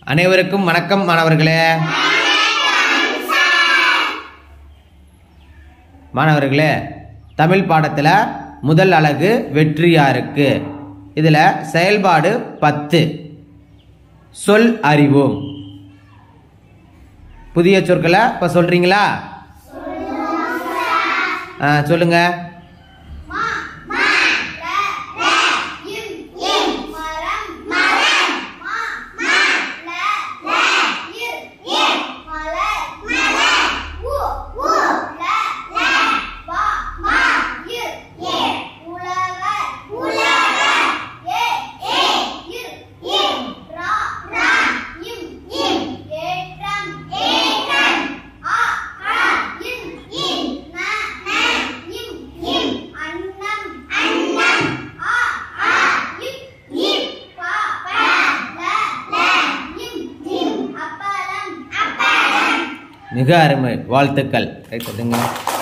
அனைவருக்கும் வணக்கம் மாணவர்களே மாணவர்களே தமிழ் பாடத்தில் முதல் அழகு வெற்றியாருக்கு இதில் செயல்பாடு பத்து சொல் அறிவோம் புதிய சொற்களை இப்போ சொல்றீங்களா ஆ சொல்லுங்க மிக அருமை வாழ்த்துக்கள் கை தட்டுங்க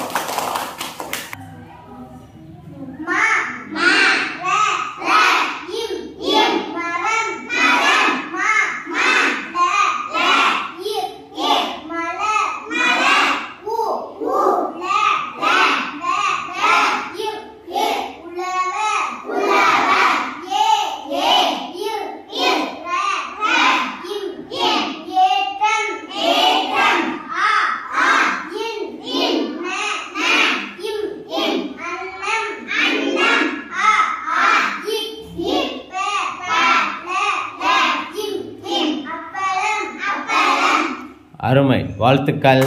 அருமை வாழ்த்துக்கள்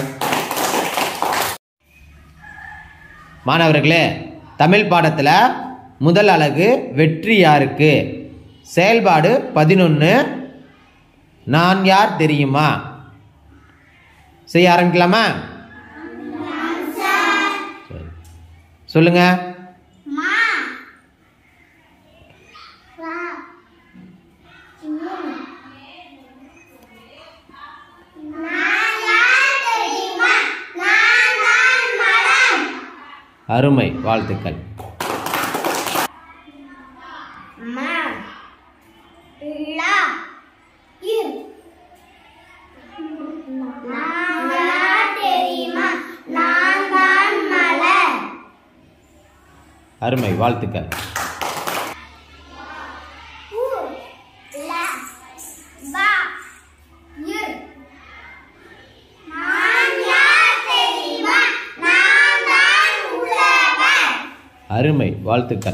மாணவர்களே தமிழ் பாடத்தில் முதல் அழகு வெற்றி யாருக்கு செயல்பாடு பதினொன்று நான் யார் தெரியுமா செய்ய ஆரம்பிக்கலாமா சரி. சொல்லுங்க அருமை வாழ்த்துக்கள் அருமை வாழ்த்துக்கள் அருமை வாழ்த்துக்கள்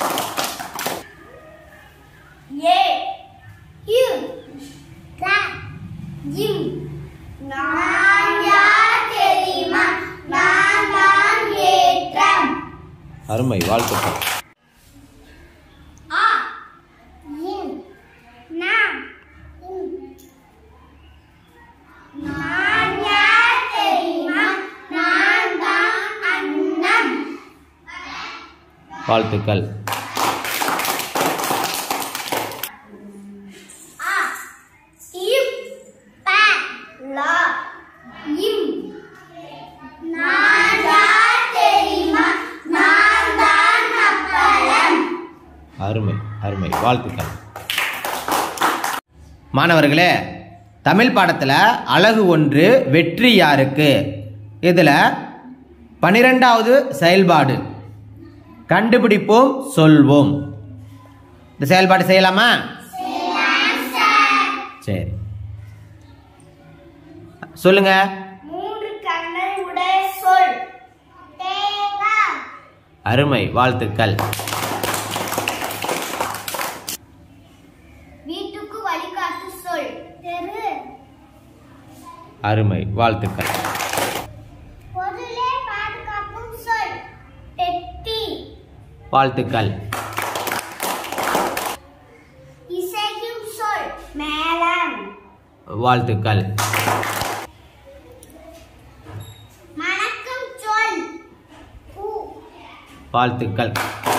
அருமை வாழ்த்துக்கள் வாழ்த்துக்கள் அருமை அருமை வாழ்த்துக்கள் மாணவர்களே தமிழ் பாடத்தில் அழகு ஒன்று வெற்றி யாருக்கு இதில் பனிரெண்டாவது செயல்பாடு கண்டுபிடிப்போம் சொல்வோம் இந்த செயல்பாடு செய்யலாமா சரி சொல்லுங்க மூன்று கண்கள் உடைய சொல் தேங்காய் அருமை வாழ்த்துக்கள் வீட்டுக்கு வழிகாட்டு சொல் தெரு அருமை வாழ்த்துக்கள் பொருளே பாதுகாப்பும் சொல் பெட்டி வாழ்த்துக்கள் இசையும் சொல் மேளம் வாழ்த்துக்கள் மணக்கும் சொல் பூ வாழ்த்துக்கள்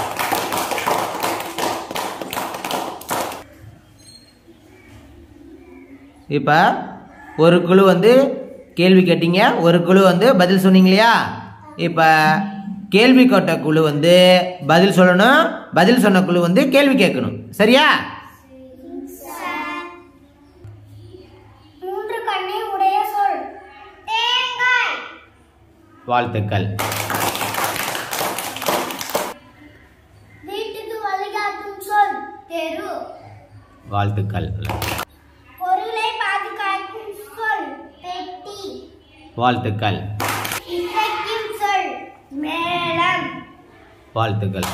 இப்போ ஒரு குழு வந்து கேள்வி கேட்டீங்க ஒரு குழு வந்து பதில் சொன்னீங்க இல்லையா இப்போ கேள்வி கேட்ட குழு வந்து பதில் சொல்லணும் பதில் சொன்ன குழு வந்து கேள்வி கேட்கணும் சரியா வாழ்த்துக்கள் வீட்டுக்கு வழிகாட்டும் சொல் தெரு வாழ்த்துக்கள் பொருளை பாதுகாக்கும் சொல் பெட்டி வாழ்த்துக்கள் இசைக்கும் சொல் மேளம் வாழ்த்துக்கள்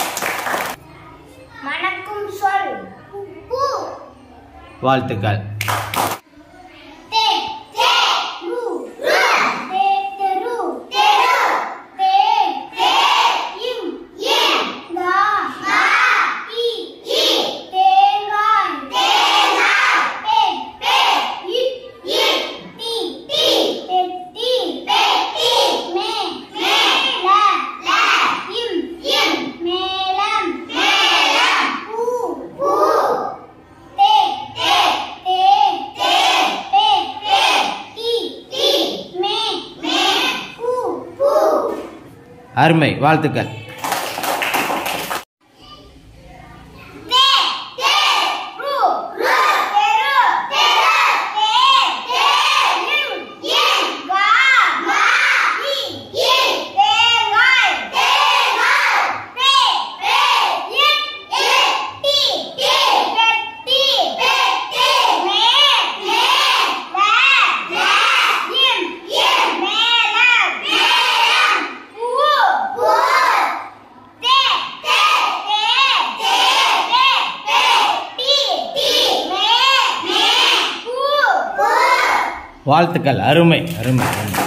மணக்கும் சொல் உப்பு வாழ்த்துக்கள் தே தே ரு தே தெரு தெரு தே தே இம் இம் கா கா இ இ தேங்காய் தேங்காய் பெ பெ இட் இட் டி டி பெட்டி பெட்டி மே மே ல ல இம் இம் மேளம் மேளம் பூ பூ தே தே தே தே தே தே டி டி மே மே பூ பூ அருமை வாழ்த்துக்கள் தே தே ரு ரு தெரு தெரு தே தே இம் இம் கா கா இ இ தேங்காய் தேங்காய் பே பே இட் இட் டி டி பெட்டி பெட்டி மே மே ல ல இம் இம் மேளம் மேளம் பூ பூ தே தே தே தே தே தே டி டி மே மே பூ பூ வாழ்த்துக்கள் அருமை அருமை அருமை